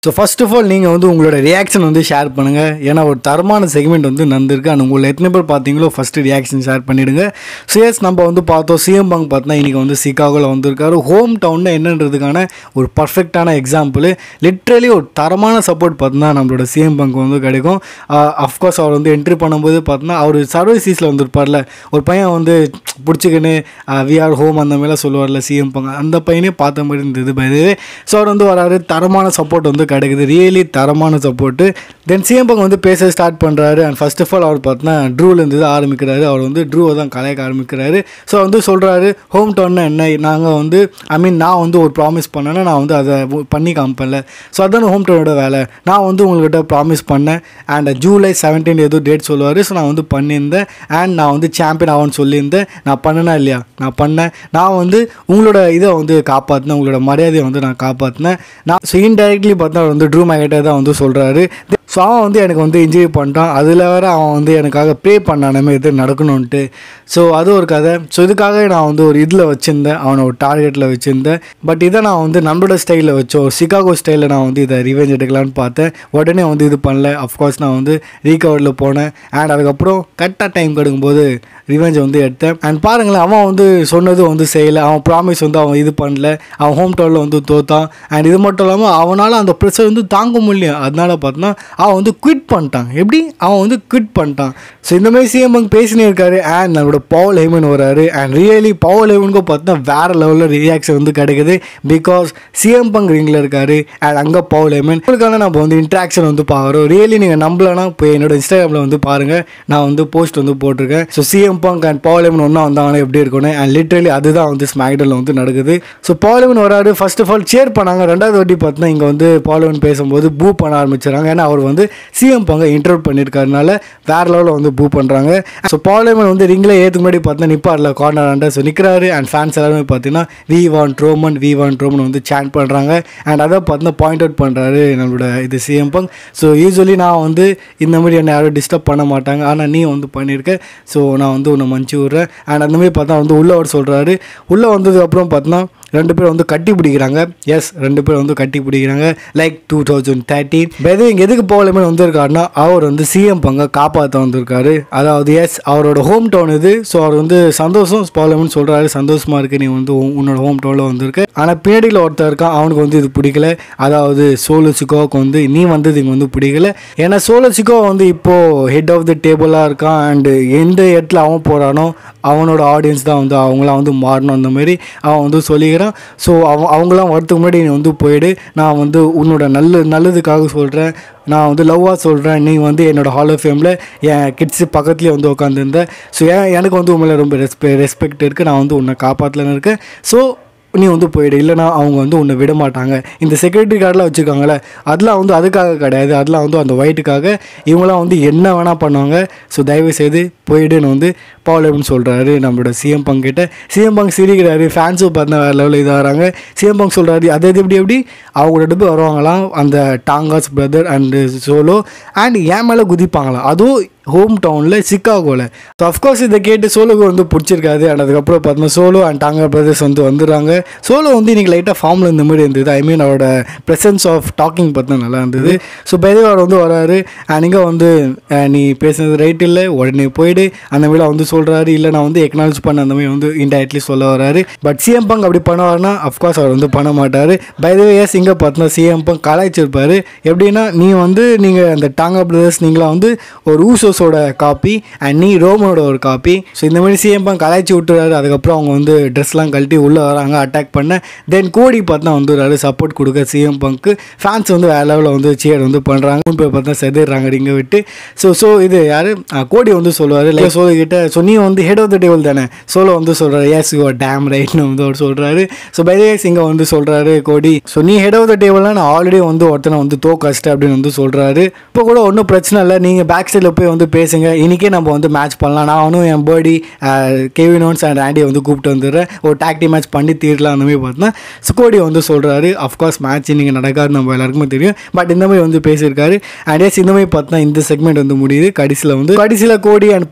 so first of all நீங்கள் வந்து உங்களோட ரியாக்ஷன் வந்து ஷேர் பண்ணுங்கள் ஏன்னா ஒரு தரமான செக்மெண்ட் வந்து நந்திருக்கு அண்ட் உங்களை எத்தனை பேர் பார்த்தீங்களோ ஃபஸ்ட்டு ரியாக்ஷன் ஷேர் பண்ணிவிடுங்க சிஎஸ் நம்ம வந்து பார்த்தோம் சிஎம் பங்க் பார்த்தா இன்றைக்கி வந்து சிகாகோவில் வந்திருக்காரு ஹோம் டவுனில் என்னன்றதுக்கான ஒரு பர்ஃபெக்டான எக்ஸாம்பிள் லிட்ரலி ஒரு தரமான சப்போர்ட் பார்த்தீங்கன்னா நம்மளோட சிஎம் பங்க் வந்து கிடைக்கும் அஃப்கோர்ஸ் அவர் வந்து என்ட்ரி பண்ணும்போது பார்த்தீங்கன்னா அவர் சர்வீஸில் வந்திருப்பார்ல ஒரு பையன் வந்து பிடிச்சிக்கின்னு விஆர் ஹோம் அந்த மாதிரிலாம் சொல்லுவார்ல சிஎம் பங்க் அந்த பையனே பார்த்த மாதிரி இருந்தது பை ஸோ அவர் வந்து வராரு தரமான சப்போர்ட் வந்து கிடைக்குது ரியலி தரமான சப்போர்ட்டு தென் சிஎம் பங்க் வந்து பேச ஸ்டார்ட் பண்ணுறாரு அண்ட் ஃபர்ஸ்ட் ஆஃப் ஆல் அவர் பார்த்தீங்கன்னா ட்ரூலேருந்து தான் ஆரம்பிக்கிறாரு அவர் வந்து ட்ரூவை தான் கலையக்க ஆரம்பிக்கிறாரு ஸோ வந்து சொல்கிறாரு ஹோம் டவுன்னா என்ன நாங்கள் வந்து ஐ மீன் நான் வந்து ஒரு ப்ராமிஸ் பண்ணேன்னா நான் வந்து அதை பண்ணி காமிப்பேன்ல ஸோ அதான் ஹோம் டவுனோட வேலை நான் வந்து உங்கள்கிட்ட ப்ராமிஸ் பண்ணேன் அண்ட் ஜூலை செவன்டீன் ஏதோ டேட் சொல்லுவார் ஸோ நான் வந்து பண்ணியிருந்தேன் அண்ட் நான் வந்து சாம்பியன் ஆகும்னு சொல்லியிருந்தேன் நான் பண்ணனா இல்லையா நான் பண்ணேன் நான் வந்து உங்களோட இதை வந்து காப்பாற்றினேன் உங்களோட மரியாதையை வந்து நான் காப்பாற்றினேன் நான் ஸோ இன்டைரக்ட்லி பார்த்தா அவர் வந்து ட்ரூ மேகட்டை தான் வந்து சொல்கிறாரு ஸோ அவன் வந்து எனக்கு வந்து இன்ஜுரி பண்ணிட்டான் அதில் வேற அவன் வந்து எனக்காக ப்ரே பண்ணானமே இது நடக்கணும்ன்ட்டு ஸோ அது ஒரு கதை ஸோ இதுக்காக நான் வந்து ஒரு இதில் வச்சுருந்தேன் அவனை ஒரு டார்கெட்டில் வச்சுருந்தேன் பட் இதை நான் வந்து நம்மளோட ஸ்டைலில் வச்சோம் சிகாகோ ஸ்டைலில் நான் வந்து இதை ரிவெஞ்ச் எடுக்கலான்னு பார்த்தேன் உடனே வந்து இது பண்ணல அஃப்கோர்ஸ் நான் வந்து ரீகவரில் போனேன் அண்ட் அதுக்கப்புறம் கரெக்டாக டைம் கிடைக்கும்போது ரிவெஞ்ச் வந்து எடுத்தேன் அண்ட் பாருங்களேன் அவன் வந்து சொன்னது வந்து செய்யலை அவன் ப்ராமிஸ் வந்து அவன் இது பண்ணல அவன் ஹோம் டவுனில் வந்து தோத்தான் அண்ட் இது மட்டும் இல்லாமல் அவனால் அந்த ப்ரெஷர் வந்து தாங்க முடியும் அதனால பார்த்தோன்னா அவன் வந்து குவிட் பண்ணிட்டான் எப்படி அவன் வந்து குவிட் பண்ணிட்டான் ஸோ இந்த மாதிரி சிஎம் பங்க் பேசினே இருக்காரு அண்ட் நம்மளோட பவல் ஹெமன் வராரு அண்ட் ரியலி பவல் ஹெமனுக்கு பார்த்தா வேறு லெவலில் ரியாக்ஷன் வந்து கிடைக்குது பிகாஸ் சிஎம் பங்க் ரிங்கில் இருக்காரு அண்ட் அங்கே பவல் ஹெமன் உங்களுக்கான நம்ம வந்து இன்ட்ராக்ஷன் வந்து பார்க்குறோம் ரியலி நீங்கள் நம்பலனா போய் என்னோட இன்ஸ்டாகிராமில் வந்து பாருங்கள் நான் வந்து போஸ்ட் வந்து போட்டிருக்கேன் so C M Punk and Paul Heyman ஒன்றா வந்தாங்கன்னா எப்படி இருக்கணும் அண்ட் லிட்ரலி அதுதான் வந்து ஸ்மாக்டனில் வந்து நடக்குது ஸோ பவல் ஹெமன் வராரு ஃபர்ஸ்ட் ஆஃப் ஆல் சேர் பண்ணாங்க ரெண்டாவது வாட்டி பார்த்தீங்கன்னா இங்கே வந்து பவல் ஹெமன் பேசும்போது பூ பண்ண ஆரம்பிச்சிடறாங்க ஏன்னா அவர் வந்து சிஎம் பங்க இன்டர்வியூ பண்ணியிருக்காருனால வேறு லெவலில் வந்து பூ பண்ணுறாங்க ஸோ பாலிமன் வந்து ரிங்கில் ஏற்றுக்கு முன்னாடி பார்த்தா நிற்பார்ல கார்னர் ஆண்டா ஸோ நிற்கிறாரு அண்ட் ஃபேன்ஸ் எல்லாருமே பார்த்தீங்கன்னா வி வான் ட்ரோமன் வி வான் ட்ரோமன் வந்து சேன் பண்ணுறாங்க அண்ட் அதை பார்த்தீங்கன்னா பாயிண்ட் அவுட் பண்ணுறாரு நம்மளோட இது சிஎம் பங்க் ஸோ யூஸ்வலி நான் வந்து இந்த மாதிரி என்னை யாரும் டிஸ்டர்ப் பண்ண மாட்டாங்க ஆனால் நீ வந்து பண்ணியிருக்க ஸோ நான் வந்து உன்னை மன்னிச்சு விட்றேன் அண்ட் அந்த மாதிரி பார்த்தா வந்து உள்ளே அவர் சொல்கிறாரு உள்ளே வந்ததுக்கப்புறம் பார்த்தீங்கன்னா ரெண்டு பேரும் வந்து கட்டி பிடிக்கிறாங்க எஸ் ரெண்டு பேரும் வந்து கட்டி பிடிக்கிறாங்க லைக் டூ தௌசண்ட் தேர்ட்டீன் வெது இங்கே எதுக்கு போகலமே வந்திருக்காருன்னா அவர் வந்து சிஎம் பங்க காப்பாற்ற வந்திருக்காரு அதாவது எஸ் அவரோட ஹோம் டவுன் இது ஸோ அவர் வந்து சந்தோஷம் போகலமேனு சொல்கிறாரு சந்தோஷமாக இருக்கு நீ வந்து உன்- உன்னோட ஹோம் டவுனில் வந்திருக்க ஆனால் பின்னாடியில் ஒருத்தர் இருக்கான் அவனுக்கு வந்து இது பிடிக்கல அதாவது சோலோ சிக்கோவுக்கு வந்து நீ வந்தது இங்கே வந்து பிடிக்கல ஏன்னா சோலோ சிக்கோ வந்து இப்போது ஹெட் ஆஃப் த டேபிளாக இருக்கான் அண்டு எந்த இடத்துல அவன் போகிறானோ அவனோட ஆடியன்ஸ் தான் வந்து அவங்களாம் வந்து மாறணும் அந்த மாதிரி அவன் வந்து சொல்லிக்கிறான் ஸோ அவன் அவங்களாம் வரதுக்கு முன்னாடி நீ வந்து போயிடு நான் வந்து உன்னோட நல்ல நல்லதுக்காக சொல்கிறேன் நான் வந்து லவ்வாக சொல்கிறேன் நீ வந்து என்னோட ஹால் ஆஃப் ஃபேமில் என் கிட்ஸு பக்கத்துலேயே வந்து உட்காந்துருந்தேன் ஸோ ஏன் எனக்கு வந்து உண்மையில ரொம்ப ரெஸ்பெ ரெஸ்பெக்ட் இருக்குது நான் வந்து உன்னை காப்பாற்றலன்னு இருக்கேன் ஸோ நீ வந்து போயிடு இல்லைனா அவங்க வந்து உன்னை விட மாட்டாங்க இந்த செக்யூரிட்டி கார்டெலாம் வச்சுருக்காங்களே அதெல்லாம் வந்து அதுக்காக கிடையாது அதெல்லாம் வந்து அந்த ஒயிட்டுக்காக இவங்களாம் வந்து என்ன வேணால் பண்ணுவாங்க ஸோ தயவு செய்து போயிடுன்னு வந்து பவுலம்னு சொல்கிறாரு நம்மளோட சிஎம் பங்க் கிட்ட சிஎம் பங்க் சிரிக்கிறாரு ஃபேன்ஸும் பார்த்தா வேறு லெவலில் இதாகிறாங்க சிஎம் பங்க் சொல்கிறாரு அது இது எப்படி எப்படி அவங்களோட போய் வருவாங்களாம் அந்த டாங்காஸ் பிரதர் அண்டு சோலோ அண்ட் என் மேலே குதிப்பாங்களாம் அதுவும் ஹோம் டவுனில் சிக்காகோவில் ஸோ அஃப்கோர்ஸ் இதை கேட்டு சோலோக்கு வந்து பிடிச்சிருக்காது அண்ட் அதுக்கப்புறம் பார்த்தோம்னா சோலோ அண்ட் டாங்கா பிரதர்ஸ் வந்து வந்துடுறாங்க சோலோ வந்து இன்றைக்கி லைட்டாக ஃபார்மில் இந்த மாதிரி இருந்தது ஐ மீன் அவரோட ப்ரெசன்ஸ் ஆஃப் டாக்கிங் பார்த்தா நல்லா இருந்தது ஸோ அவர் வந்து வராரு அண்ட் இங்கே வந்து அஹ், நீ பேசுனது ரைட் இல்லை உடனே போயிடு அந்த மாதிரி வந்து சொல்கிறாரு இல்லை நான் வந்து எக்னாலஜ் பண்ண அந்த மாதிரி வந்து இன்டைரக்ட்லி சொல்ல வராரு பட் சிஎம் பங்க் அப்படி பண்ணுவார்னா அஃப்கோர்ஸ் அவர் வந்து பண்ண மாட்டார் பைதவே எஸ் இங்கே பார்த்தோன்னா சிஎம் பங்க் கலாய்ச்சிருப்பாரு எப்படின்னா நீ வந்து நீங்கள் அந்த டாங்கா பிரதர்ஸ் நீங்களாம் வந்து ஒரு ஊசோஸோட காப்பி அண்ட் நீ ரோமனோட ஒரு காப்பி ஸோ இந்த மாதிரி சிஎம் பங்க் கலாய்ச்சி விட்டுறாரு அதுக்கப்புறம் அவங்க வந்து ட்ரெஸ்லாம் கழட்டி உள்ளே வராங்க அட்டாக் பண்ண தென் கோடி பார்த்தா வந்துடுறாரு சப்போர்ட் கொடுக்க சிஎம் பங்க்கு ஃபேன்ஸ் வந்து வேற லெவலில் வந்து சியர் வந்து பண்ணுறாங்க முன் போய் பார்த்தா செதுறாங்க ரிங்க விட்டு ஸோ ஸோ இது யார் கோடி வந்து சொல்லுவார் லைக் சோலோ கிட்ட ஸோ நீ வந்து ஹெட் ஆஃப் த டேபிள் தானே சோலோ வந்து சொல்கிறாரு எஸ் யூ டேம் ரைட்னு வந்து அவர் சொல்கிறாரு ஸோ பைதேஸ் இங்கே வந்து சொல்கிறாரு கோடி ஸோ நீ ஹெட் ஆஃப் த டேபிள்னா நான் ஆல்ரெடி வந்து ஒருத்தனை வந்து தோக்கச்சிட்டேன் அப்படின்னு வந்து சொல்கிறாரு இப்போ கூட ஒன்றும் பிரச்சனை இல்லை நீங்கள் பேக் சைடில் போய் வந்து பேசுங்க இன்றைக்கே நம்ம வந்து மேட்ச் பண்ணலாம் நானும் என் பேர்டி கேவின் ஓன்ஸ் அண்ட் ஆண்டியை வந்து கூப்பிட்டு வந்துடுறேன் ஒரு டாக்டி மேட்ச் பண்ணி தீரலாம் அந்த மாதிரி பார்த்தா ஸ்கோடி வந்து சொல்கிறாரு அஃப்கோர்ஸ் மேட்ச் இன்றைக்கி நடக்காது நம்ம எல்லாருக்குமே தெரியும் பட் இந்த மாதிரி வந்து பேசியிருக்காரு அண்ட் எஸ் இந்த மாதிரி பார்த்தா இந்த செக்மெண்ட் வந்து முடியுது கடைசியில் வந்து கடைசியில் கோடி அண்ட்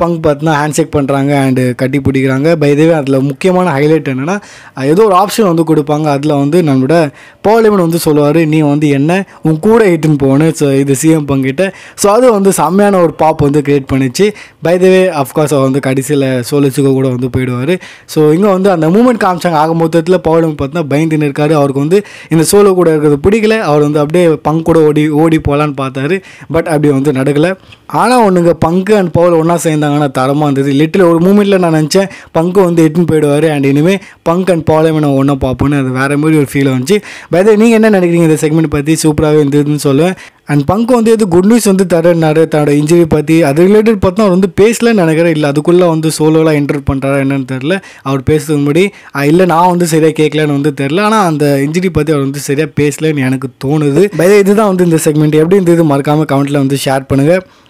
பங்க் பார்த்தீங்கன்னா ஹேண்ட் ஷேக் பண்ணுறாங்க அண்டு கட்டி பிடிக்கிறாங்க பைதவே அதில் முக்கியமான ஹைலைட் என்னென்னா ஏதோ ஒரு ஆப்ஷன் வந்து கொடுப்பாங்க அதில் வந்து நம்மளோட பவுலிமன் வந்து சொல்லுவார் நீ வந்து என்ன உன் கூட இட்டுன்னு போகணும் ஸோ இது சிஎம் பங்கிட்ட ஸோ அது வந்து செம்மையான ஒரு பாப் வந்து கிரியேட் பண்ணிச்சு பைதவே அஃப்கோர்ஸ் அவர் வந்து கடைசியில் சோலிச்சுக்க கூட வந்து போயிடுவார் ஸோ இங்கே வந்து அந்த மூமெண்ட் காமிச்சாங்க ஆக மொத்தத்தில் பவுலிமன் பார்த்தீங்கன்னா பயந்துன்னு இருக்காரு அவருக்கு வந்து இந்த சோலோ கூட இருக்கிறது பிடிக்கல அவர் வந்து அப்படியே பங்க் கூட ஓடி ஓடி போகலான்னு பார்த்தாரு பட் அப்படி வந்து நடக்கலை ஆனால் ஒன்றுங்க பங்கு அண்ட் பவுல் ஒன்றா சேர்ந்தாங்கன்னா தரமாக இருந்தது லிட்டில் ஒரு மூமெண்ட்டில் நான் நினச்சேன் பங்கு வந்து எட்டுன்னு போயிடுவார் அண்ட் இனிமேல் பங்க் அண்ட் பவுலையுமே நான் ஒன்றா பார்ப்போன்னு அது வேறு மாதிரி ஒரு ஃபீல் வந்துச்சு பட் நீங்கள் என்ன நினைக்கிறீங்க இந்த செக்மெண்ட் பற்றி சூப்பராகவே இருந்ததுன்னு சொல்லுவேன் அண்ட் பங்கு வந்து எது குட் நியூஸ் வந்து தரனாரு தன்னோட இன்ஜுரி பற்றி அது ரிலேட்டட் பார்த்தா அவர் வந்து பேசலன்னு நினைக்கிறேன் இல்லை அதுக்குள்ளே வந்து சோலோலாம் என்டர் பண்ணுறாரா என்னன்னு தெரில அவர் பேசுறதுக்கு முன்னாடி "அஹ், இல்லை நான் வந்து சரியாக கேட்கலன்னு வந்து தெரில ஆனால் அந்த இன்ஜுரி பற்றி அவர் வந்து சரியாக பேசலன்னு எனக்கு தோணுது பை இதுதான் வந்து இந்த செக்மெண்ட் எப்படி இருந்தது மறக்காமல் கமெண்ட்டில் வந்து ஷேர் பண்ணுங்கள்